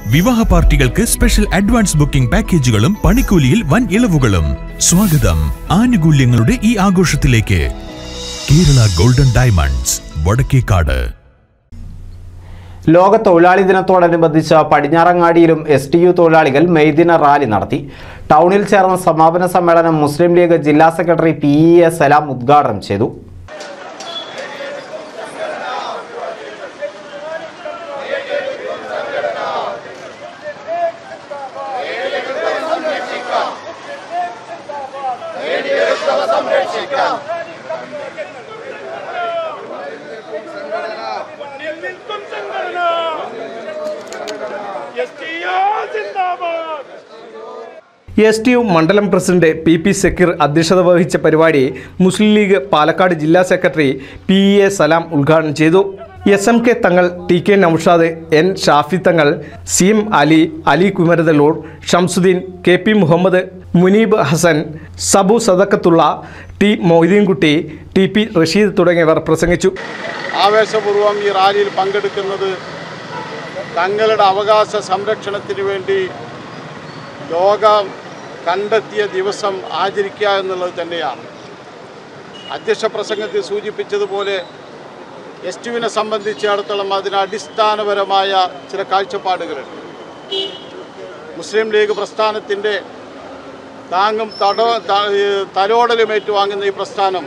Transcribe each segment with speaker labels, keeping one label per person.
Speaker 1: വിവാഹ പാർട്ടികൾക്ക് special advance booking പാക്കേജുകളും പണിക്കൂലിയിൽ വൻ ഇളവുകളും സ്വാഗതം ആനുകൂല്യങ്ങളുടെ ഈ ആഘോഷത്തിലേക്ക് കേരള ഗോൾഡൻ ഡയമണ്ട്സ് വടക്കേക്കാട്
Speaker 2: ലോക തൊഴിലാളി ദിനത്തോടനുബന്ധിച്ച് പടിഞ്ഞാറങ്ങാടിയിലും എസ് ടി യു തൊഴിലാളികൾ മെയ്ദിന റാലി നടത്തി ടൗണിൽ ചേർന്ന സമാപന സമ്മേളനം മുസ്ലിം ലീഗ് ജില്ലാ secretary P E A Salam ഉദ്ഘാടനം ചെയ്തു
Speaker 3: മുന്നിൽ നിൽക്കും സംഘടന എസ് ടി ജിന്ദാബാദ്
Speaker 4: എസ് ടി യു മണ്ഡലം പ്രസിഡന്റ് പി പി സക്കീർ അധ്യക്ഷത വഹിച്ച പരിപാടി മുസ്ലിം ലീഗ് പാലക്കാട് ജില്ലാ secretary P E A Salam ഉദ്ഘാടനം ചെയ്തു S M K Thangal T K Naushad N Shafi Thangal C M Ali Ali Kumarathalur Shamsuddin K P Muhammad Muneeb Hasan Sabu Sadakkathulla T Moideenkutty T P Rasheed തുടങ്ങിയവർ പ്രസംഗിച്ചു
Speaker 5: ആവേശപൂർവം ഈ റാലിയിൽ പങ്കെടുക്കുന്നത് തങ്ങളുടെ അവകാശ സംരക്ഷണത്തിന് വേണ്ടി ലോകം കണ്ടെത്തിയ ദിവസം ആചരിക്കുക എന്നുള്ളത് തന്നെയാണ് അധ്യക്ഷ പ്രസംഗത്തിൽ സൂചിപ്പിച്ചതുപോലെ എസ് ടുവിനെ സംബന്ധിച്ചിടത്തോളം അതിന് അടിസ്ഥാനപരമായ ചില കാഴ്ചപ്പാടുകളുണ്ട് മുസ്ലിം ലീഗ് പ്രസ്ഥാനത്തിൻ്റെ താങ്ങും തടോ ത- തലോടലും ഏറ്റുവാങ്ങുന്ന ഈ പ്രസ്ഥാനം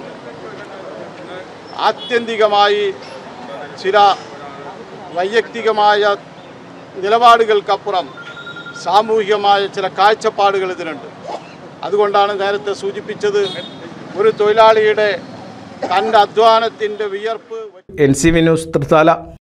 Speaker 5: ആത്യന്തികമായി ചില വൈയക്തികമായ നിലപാടുകൾക്കപ്പുറം സാമൂഹികമായ ചില കാഴ്ചപ്പാടുകൾ ഇതിനുണ്ട് അതുകൊണ്ടാണ് നേരത്തെ സൂചിപ്പിച്ചത് ഒരു തൊഴിലാളിയുടെ തൻ്റെ അധ്വാനത്തിൻ്റെ വിയർപ്പ്
Speaker 4: N C V news Thrithala